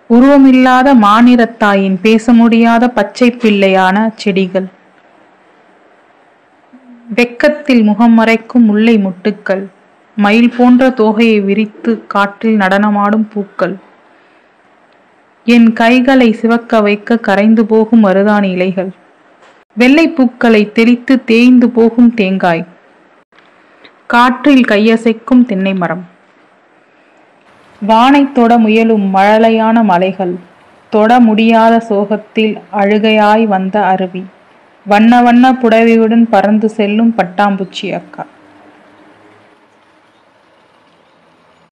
உருவமில்லாத மானிறத்தாயின் பேச முடியாத பச்சை பிள்ளையான செடிகள் வெக்கத்தில் முகம் மறைக்கும் முல்லை முட்டுக்கள் மயில் போன்ற தோகையை விரித்து காற்றில் நடனமாடும் பூக்கள் என் கைகளை சிவக்க வைக்க கரைந்து போகும் மருதாணி இலைகள் வெள்ளை பூக்களை தெளித்து தேய்ந்து போகும் தேங்காய் காற்றில் கையசைக்கும் தென்னை மரம் வானைத் தொட முயலும் மழலையான மலைகள் தொட முடியாத சோகத்தில் அழுகையாய் வந்த அருவி வண்ண வண்ண புடவையுடன் பறந்து செல்லும் பட்டாம்பூச்சி அக்கா